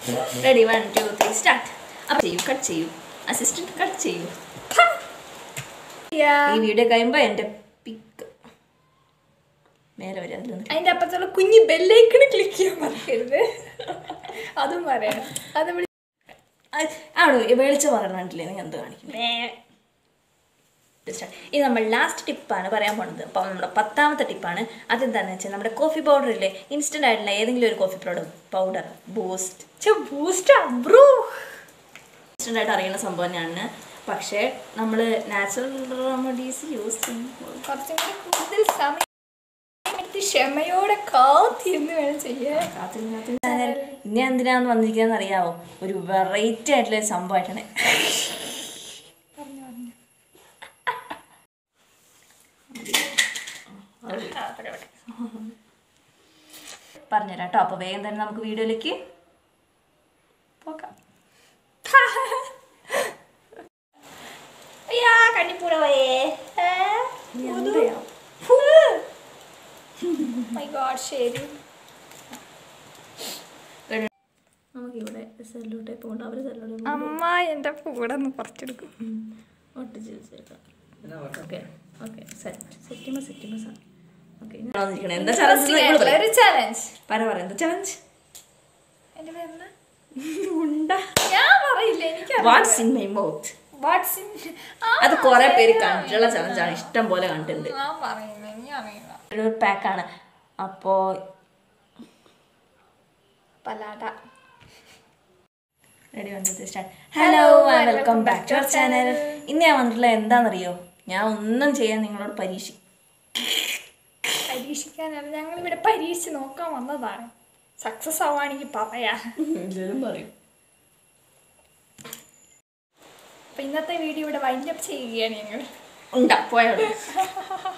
Ready one two three start അപ്പം ചെയ്യൂ cut ചെയ്യൂ അസിസ്റ്റന്റ് കട്ട് ചെയ്യൂ ഈ വീഡിയോ കഴിയുമ്പോൾ എൻ്റെ പിക്ക് മേലെ വരെ അതിൽ നിന്ന് അതിന്റെ അപ്പുറത്തുള്ള കുഞ്ഞു ബെല്ലൈക്കണ് ക്ലിക്ക് ചെയ്യാൻ മറക്കരുത് അതും പറയാം അത് വിളി- അവിടെ വെളിച്ചം പറഞ്ഞിട്ടില്ലേ നീ എന്ത് കാണിക്കും ഇത് നമ്മൾ ലാസ്റ്റ് ടിപ്പാണ് പറയാൻ പോണത് അപ്പോൾ നമ്മുടെ പത്താമത്തെ ടിപ്പാണ് അതെന്താണെന്ന് വെച്ചാൽ നമ്മുടെ കോഫി പൗഡർ ഇല്ലേ ഇൻസ്റ്റൻ്റ് ആയിട്ടുള്ള ഏതെങ്കിലും ഒരു കോഫി പൗഡർ പൗഡർ ബൂസ്റ്റ് ഛെ, booster, bro. ഇൻസ്റ്റൻ്റ് ആയിട്ട് അറിയുന്ന സംഭവം തന്നെയാണ് പക്ഷേ നമ്മൾ നാച്ചുറൽ റെമഡീസ് യൂസ് ചെയ്യുമ്പോൾ കുറച്ചും കൂടി കൂടുതൽ സമയം എടുത്ത് ക്ഷമയോടെ കാത്തിരുന്ന് വേണം ചെയ്യാൻ കാത്തിരുന്ന് കാത്തിരുന്ന് ഇനി എന്തിനാന്ന് വന്നിരിക്കുന്നത് അറിയാവോ ഒരു വെറൈറ്റി ആയിട്ടുള്ള ഒരു സംഭവമായിട്ടാണ് പറഞ്ഞുതരാം കേട്ടോ അപ്പോൾ വേഗം തന്നെ നമുക്ക് വീഡിയോയിലേക്ക് പോകാം അയ്യാ കണ്ണിപ്പൂട പോയേ മൈ ഗോഡ് ശരി നമുക്ക് ഇവിടെ സെല്ലോ ടൈപ്പ് കൊണ്ട് അവർ സെല്ലോ ടൈപ്പ് അമ്മ എൻ്റെ കൂടെ ഒന്ന് കുറച്ചെടുക്കും ഒട്ടിച്ച് വെച്ചേക്കാം ഓക്കെ ഓക്കെ സെറ്റ് സെറ്റിമ സെറ്റിമ ഓക്കെ എന്താ ചലഞ്ച് ഒരു ചലഞ്ച് പറ പറ എന്താ ചലഞ്ച് എൻ്റെ പേരെന്താ ഉണ്ട ഞാൻ പറയില്ല എനിക്ക് what's in my mouth what's അത് കുറെ പേര് കണ്ടിട്ടുള്ള ചലഞ്ചാണ് ഇഷ്ടം പോലെ കണ്ടിട്ടുണ്ട് ഞാൻ പറയില്ല നീ അറിയില്ല ഒരു പാക്കാണ് അപ്പോൾ പലാട റെഡി വന്നിട്ട് start hello and welcome back to our channel ഇന്ന് ഞാൻ വന്നിട്ടുള്ള എന്താണെന്നറിയോ ഞാൻ ഒന്നും ചെയ്യാൻ നിങ്ങളോട് പരീക്ഷ പരീക്ഷിക്കാനല്ല ഞങ്ങൾ ഇവിടെ പരീക്ഷിച്ച് നോക്കാൻ വന്നതാണ് സക്സസ് ആവുകയാണെങ്കിൽ പറയാ പറയും അപ്പൊ ഇന്നത്തെ വീഡിയോ ഇവിടെ വൈൻഡ് അപ്പ് ചെയ്യുകയാണ് ഞങ്ങൾ ഉണ്ടാ പോയോളൂ